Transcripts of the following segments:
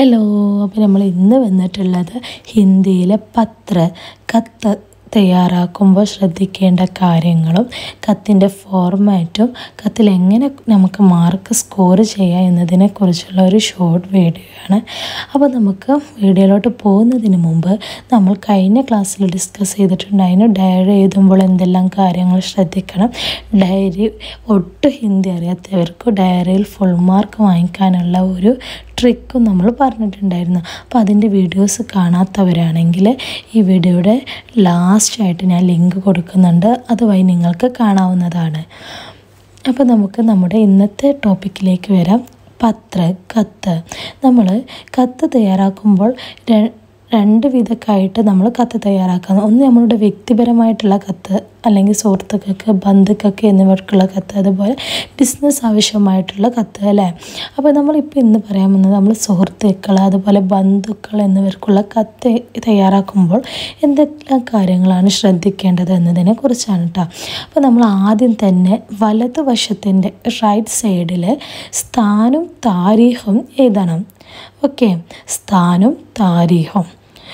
hello അപ്പോൾ നമ്മൾ ഇന്ന് വന്നിട്ടുള്ളത് ഹിന്ദിയിലെ പത്ര കത്ത് തയ്യാറാക്കുമ്പോൾ ശ്രദ്ധിക്കേണ്ട കാര്യങ്ങളും കത്തിൻ്റെ ഫോർമാറ്റും കത്തിൽ എങ്ങനെ നമുക്ക് മാർക്ക് സ്കോർ ചെയ്യാം എന്നതിനെക്കുറിച്ചുള്ള ഒരു ഷോർട്ട് വീഡിയോ ആണ് അപ്പോൾ നമുക്ക് വീഡിയോയിലോട്ട് പോകുന്നതിന് മുമ്പ് നമ്മൾ കഴിഞ്ഞ ക്ലാസ്സിൽ ഡിസ്കസ് ചെയ്തിട്ടുണ്ടായിരുന്നു ഡയറി എഴുതുമ്പോൾ എന്തെല്ലാം കാര്യങ്ങൾ ശ്രദ്ധിക്കണം ഡയറി ഒട്ടും ഹിന്ദി അറിയാത്തവർക്ക് ഡയറിയിൽ ഫുൾ മാർക്ക് വാങ്ങിക്കാനുള്ള ഒരു ട്രിക്കും നമ്മൾ പറഞ്ഞിട്ടുണ്ടായിരുന്നു അപ്പോൾ അതിൻ്റെ വീഡിയോസ് കാണാത്തവരാണെങ്കിൽ ഈ വീഡിയോയുടെ ലാസ്റ്റായിട്ട് ഞാൻ ലിങ്ക് കൊടുക്കുന്നുണ്ട് അതുവഴി നിങ്ങൾക്ക് കാണാവുന്നതാണ് അപ്പോൾ നമുക്ക് നമ്മുടെ ഇന്നത്തെ ടോപ്പിക്കിലേക്ക് വരാം പത്ര കത്ത് നമ്മൾ കത്ത് തയ്യാറാക്കുമ്പോൾ ര- രണ്ട് വിധക്കായിട്ട് നമ്മൾ കത്ത് തയ്യാറാക്കുന്നത് ഒന്ന് നമ്മളുടെ വ്യക്തിപരമായിട്ടുള്ള കത്ത് അല്ലെങ്കിൽ സുഹൃത്തുക്കൾക്ക് ബന്ധുക്കൾക്ക് എന്നിവർക്കുള്ള കത്ത് അതുപോലെ ബിസിനസ് ആവശ്യമായിട്ടുള്ള കത്ത് അല്ലേ അപ്പോൾ നമ്മളിപ്പോൾ ഇന്ന് പറയാൻ വന്നത് നമ്മൾ സുഹൃത്തുക്കൾ അതുപോലെ ബന്ധുക്കൾ എന്നിവർക്കുള്ള കത്ത് തയ്യാറാക്കുമ്പോൾ എന്തെല്ലാം കാര്യങ്ങളാണ് ശ്രദ്ധിക്കേണ്ടത് എന്നതിനെ കുറിച്ചാണ് കേട്ടോ അപ്പോൾ നമ്മൾ ആദ്യം തന്നെ വലതുവശത്തിൻ്റെ റൈറ്റ് സൈഡിൽ സ്ഥാനും താരീഖും എഴുതണം ഓക്കെ സ്ഥാനും താരീഖും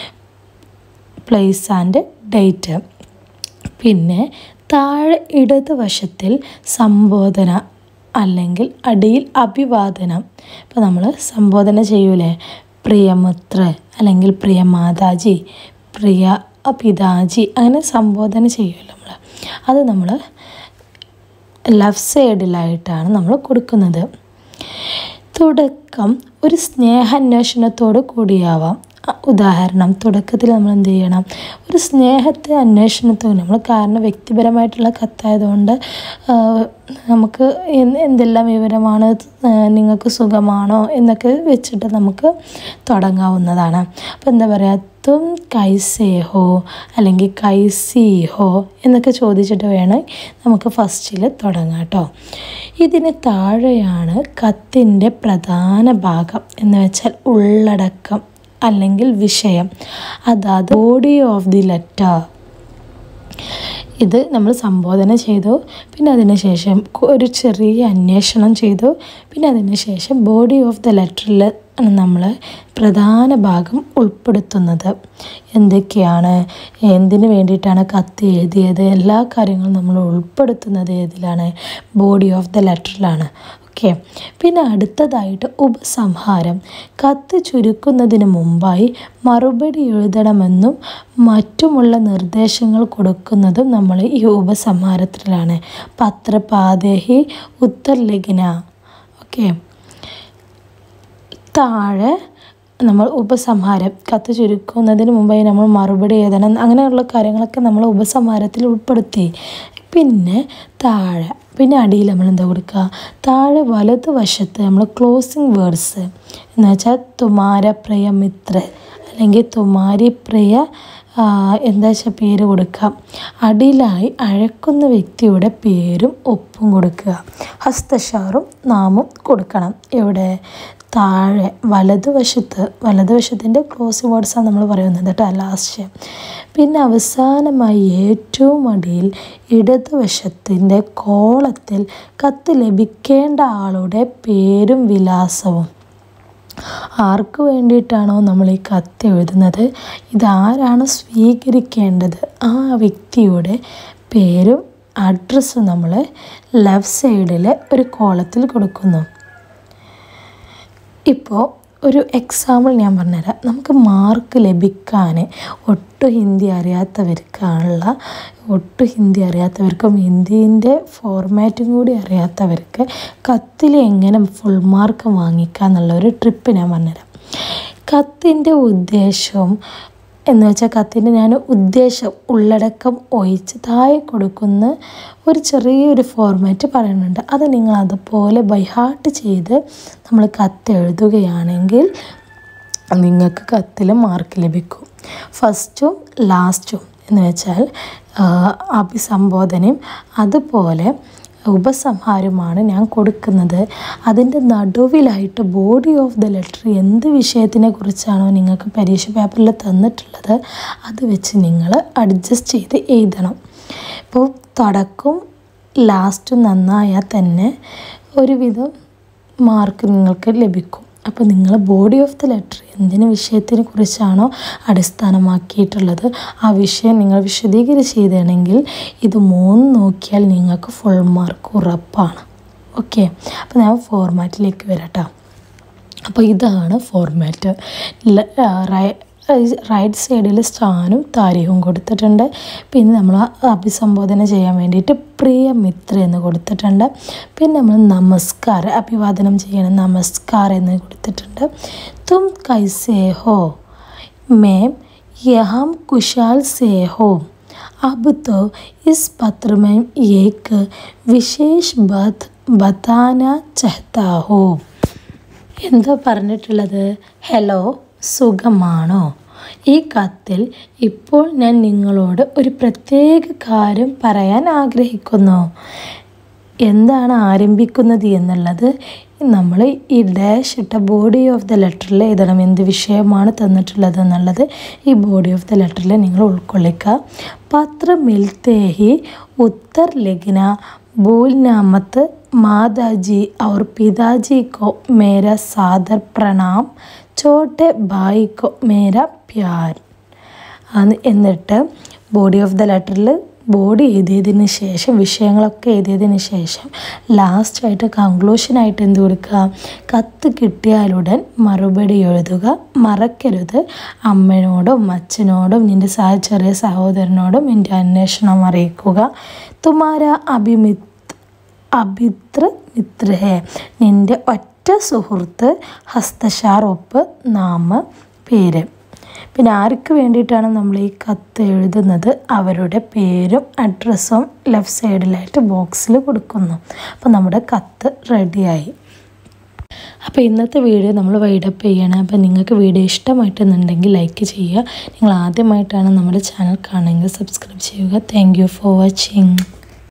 പ്ലേസ് ആൻഡ് ഡേറ്റ് പിന്നെ താഴെ ഇടതുവശത്തിൽ സംബോധന അല്ലെങ്കിൽ അടിയിൽ അഭിവാദനം ഇപ്പോൾ നമ്മൾ സംബോധന ചെയ്യൂലേ പ്രിയമുത്ര അല്ലെങ്കിൽ പ്രിയ മാതാജി പ്രിയ പിതാജി അങ്ങനെ സംബോധന ചെയ്യുമല്ലോ നമ്മൾ അത് നമ്മൾ ലെഫ്റ്റ് സൈഡിലായിട്ടാണ് നമ്മൾ കൊടുക്കുന്നത് തുടക്കം ഒരു സ്നേഹാന്വേഷണത്തോട് കൂടിയാവാം അ, ഉദാഹരണം തുടക്കത്തിൽ നമ്മൾ എന്ത് ചെയ്യണം ഒരു സ്നേഹത്തെ അന്വേഷണത്തോട് നമ്മൾ കാരണം വ്യക്തിപരമായിട്ടുള്ള കത്തായതുകൊണ്ട് ആ, നമുക്ക് എന്ത് എന്തെല്ലാം വിവരമാണ് ആ, നിങ്ങൾക്ക് സുഖമാണോ എന്നൊക്കെ വെച്ചിട്ട് നമുക്ക് തുടങ്ങാവുന്നതാണ് അപ്പോൾ എന്താ പറയുക തും കൈസേ ഹോ അല്ലെങ്കിൽ കൈസി ഹോ എന്നൊക്കെ ചോദിച്ചിട്ട് വേണം നമുക്ക് ഫസ്റ്റിൽ തുടങ്ങാം കേട്ടോ ഇതിന് താഴെയാണ് കത്തിൻ്റെ പ്രധാന ഭാഗം എന്ന് വെച്ചാൽ ഉള്ളടക്കം അല്ലെങ്കിൽ വിഷയം അതായത് ബോഡി ഓഫ് ദി ലെറ്റർ ഇത് നമ്മൾ സംബോധന ചെയ്തു പിന്നെ അതിന് ശേഷം കു- ഒരു ചെറിയ അന്വേഷണം ചെയ്തു പിന്നെ അതിന് ശേഷം ബോഡി ഓഫ് ദ ലെറ്ററിൽ ആണ് നമ്മൾ പ്രധാന ഭാഗം ഉൾപ്പെടുത്തുന്നത് എന്തൊക്കെയാണ് എന്തിനു വേണ്ടിയിട്ടാണ് കത്ത് എഴുതിയത് എല്ലാ കാര്യങ്ങളും നമ്മൾ ഉൾപ്പെടുത്തുന്നത് ഏതിലാണ് ബോഡി ഓഫ് ദ ലെറ്ററിലാണ് ഓക്കെ പിന്നെ അടുത്തതായിട്ട് ഉപസംഹാരം കത്ത് ചുരുക്കുന്നതിന് മുമ്പായി മറുപടി എഴുതണമെന്നും മറ്റുമുള്ള നിർദ്ദേശങ്ങൾ കൊടുക്കുന്നതും നമ്മൾ ഈ ഉപസംഹാരത്തിലാണ് പത്രപാദേഹി ഉത്തർലിഖിന ഓക്കെ താഴെ നമ്മൾ ഉപസംഹാരം കത്ത് ചുരുക്കുന്നതിന് മുമ്പായി നമ്മൾ മറുപടി എഴുതണം അങ്ങനെയുള്ള കാര്യങ്ങളൊക്കെ നമ്മൾ ഉപസംഹാരത്തിൽ ഉൾപ്പെടുത്തി പിന്നെ താഴെ പിന്നെ അടിയിൽ നമ്മൾ എന്താ കൊടുക്കുക താഴെ വലതുവശത്ത് നമ്മൾ ക്ലോസിങ് വേർഡ്സ് എന്ന് വെച്ചാൽ തുമാര പ്രിയ മിത്ര അല്ലെങ്കിൽ തുമാരി പ്രിയ ആ, എന്താ വെച്ചാൽ പേര് കൊടുക്കുക അടിയിലായി അഴക്കുന്ന വ്യക്തിയുടെ പേരും ഒപ്പും കൊടുക്കുക ഹസ്തഷാറും നാമും കൊടുക്കണം എവിടെ താഴെ വലതുവശത്ത് വലതുവശത്തിൻ്റെ ക്ലോസിംഗ് വേർഡ്സാണ് നമ്മൾ പറയുന്നത് കേട്ടോ ലാസ്റ്റ് പിന്നെ അവസാനമായി ഏറ്റവും അടിയിൽ ഇടതുവശത്തിൻ്റെ കോളത്തിൽ കത്ത് ലഭിക്കേണ്ട ആളുടെ പേരും വിലാസവും ആർക്ക് വേണ്ടിയിട്ടാണോ നമ്മൾ ഈ കത്ത് എഴുതുന്നത് ഇതാരാണ് സ്വീകരിക്കേണ്ടത് ആ വ്യക്തിയുടെ പേരും അഡ്രസ്സും നമ്മൾ ലെഫ്റ്റ് സൈഡിൽ ഒരു കോളത്തിൽ കൊടുക്കുന്നു ഇപ്പോൾ ഒരു എക്സാമ്പിൾ ഞാൻ പറഞ്ഞുതരാം നമുക്ക് മാർക്ക് ലഭിക്കാൻ ഒട്ടും ഹിന്ദി അറിയാത്തവർക്കാണുള്ള ഒട്ടും ഹിന്ദി അറിയാത്തവർക്കും ഹിന്ദീൻ്റെ ഫോർമാറ്റും കൂടി അറിയാത്തവർക്ക് കത്തിൽ എങ്ങനെ ഫുൾ മാർക്ക് വാങ്ങിക്കുക എന്നുള്ള ഒരു ട്രിപ്പ് ഞാൻ പറഞ്ഞുതരാം കത്തിൻ്റെ ഉദ്ദേശവും എന്ന് വെച്ചാൽ കത്തിൻ്റെ ഞാൻ ഉദ്ദേശം ഉള്ളടക്കം ഒഴിച്ച് താഴെ കൊടുക്കുന്ന ഒരു ചെറിയൊരു ഫോർമാറ്റ് പറയുന്നുണ്ട് അത് നിങ്ങൾ അതുപോലെ ബൈ ഹാർട്ട് ചെയ്ത് നമ്മൾ കത്ത് എഴുതുകയാണെങ്കിൽ നിങ്ങൾക്ക് കത്തിൽ മാർക്ക് ലഭിക്കും ഫസ്റ്റും ലാസ്റ്റും എന്ന് വെച്ചാൽ ആ, അഭിസംബോധനയും അതുപോലെ ഉപസംഹാരമാണ് ഞാൻ കൊടുക്കുന്നത് അതിൻ്റെ നടുവിലായിട്ട് ബോഡി ഓഫ് ദ ലെറ്റർ എന്ത് വിഷയത്തിനെ കുറിച്ചാണോ നിങ്ങൾക്ക് പരീക്ഷ പേപ്പറിൽ തന്നിട്ടുള്ളത് അത് വെച്ച് നിങ്ങൾ അഡ്ജസ്റ്റ് ചെയ്ത് എഴുതണം ഇപ്പോൾ തുടക്കവും ലാസ്റ്റും നന്നായാൽ തന്നെ ഒരുവിധം മാർക്ക് നിങ്ങൾക്ക് ലഭിക്കും അപ്പോൾ നിങ്ങൾ ബോഡി ഓഫ് ദ ലെറ്റർ എന്തിന് വിഷയത്തിനെ കുറിച്ചാണോ അടിസ്ഥാനമാക്കിയിട്ടുള്ളത് ആ വിഷയം നിങ്ങൾ വിശദീകരിച്ച് ചെയ്തതാണെങ്കിൽ ഇത് മൂന്ന് നോക്കിയാൽ നിങ്ങൾക്ക് ഫുൾ മാർക്ക് ഉറപ്പാണ് ഓക്കെ അപ്പോൾ ഞാൻ ഫോർമാറ്റിലേക്ക് വരാട്ടോ അപ്പോൾ ഇതാണ് ഫോർമാറ്റ് റൈറ്റ് സൈഡിൽ സ്ഥാനും താരിഖും കൊടുത്തിട്ടുണ്ട് പിന്നെ നമ്മൾ അഭിസംബോധന ചെയ്യാൻ വേണ്ടിയിട്ട് പ്രിയ മിത്ര എന്ന് കൊടുത്തിട്ടുണ്ട് പിന്നെ നമ്മൾ നമസ്കാരം അഭിവാദനം ചെയ്യണം നമസ്കാരം എന്ന് കൊടുത്തിട്ടുണ്ട് തും കൈസേ ഹോ മേം യഹം കുശാൽ സേ ഹോ अब तो इस पत्र में एक विशेष बात बताना चाहता हूँ എന്താ പറഞ്ഞിട്ടുള്ളത് ഹലോ സുഖമാണോ ഈ കത്തിൽ ഇപ്പോൾ ഞാൻ നിങ്ങളോട് ഒരു പ്രത്യേക കാര്യം പറയാൻ ആഗ്രഹിക്കുന്നു എന്താണ് ആരംഭിക്കുന്നത് എന്നുള്ളത് നമ്മൾ ഈ ഡാഷ് ഇട്ട ബോഡി ഓഫ് ദ ലെറ്ററിൽ എഴുതണം എന്ത് വിഷയമാണ് തന്നിട്ടുള്ളത് എന്നുള്ളത് ഈ ബോഡി ഓഫ് ദ ലെറ്ററിൽ നിങ്ങൾ ഉൾക്കൊള്ളിക്കുക പത്ര മിൽത്തേ ഹി ഉത്തർ ലിഖന ഭൂൽനാമത്ത് മാതാജി और पिताजी को मेरा सादर प्रणाम छोटे भाई को मेरा प्यार എന്നിട്ട് ബോഡി ഓഫ് ദ ലെറ്ററിൽ ബോഡി എഴുതിയതിന് ശേഷം വിഷയങ്ങളൊക്കെ എഴുതിയതിന് ശേഷം ലാസ്റ്റായിട്ട് കൺക്ലൂഷനായിട്ട് എന്ത് കൊടുക്കുക കത്ത് കിട്ടിയാലുടൻ മറുപടി എഴുതുക മറക്കരുത് അമ്മയോടും അച്ഛനോടും നിൻ്റെ സഹ ചെറിയ സഹോദരനോടും എൻ്റെ അന്വേഷണം അറിയിക്കുക തുമാര അഭിമിത് അഭിത്ര മിത്ര ഹേ നിൻ്റെ ഒറ്റ സുഹൃത്ത് ഹസ്തശാർ ഒപ്പ് നാമ പേര് പിന്നെ ആർക്ക് വേണ്ടിയിട്ടാണ് നമ്മൾ ഈ കത്ത് എഴുതുന്നത് അവരുടെ പേരും അഡ്രസ്സും ലെഫ്റ്റ് സൈഡിലായിട്ട് ബോക്സിൽ കൊടുക്കുന്നു അപ്പോൾ നമ്മുടെ കത്ത് റെഡിയായി അപ്പോൾ ഇന്നത്തെ വീഡിയോ നമ്മൾ വൈഡപ്പ് ചെയ്യണം അപ്പോൾ നിങ്ങൾക്ക് വീഡിയോ ഇഷ്ടമായിട്ടുണ്ടെങ്കിൽ ലൈക്ക് ചെയ്യുക നിങ്ങൾ ആദ്യമായിട്ടാണ് നമ്മുടെ ചാനൽ കാണുമെങ്കിൽ സബ്സ്ക്രൈബ് ചെയ്യുക താങ്ക് യു ഫോർ വാച്ചിങ്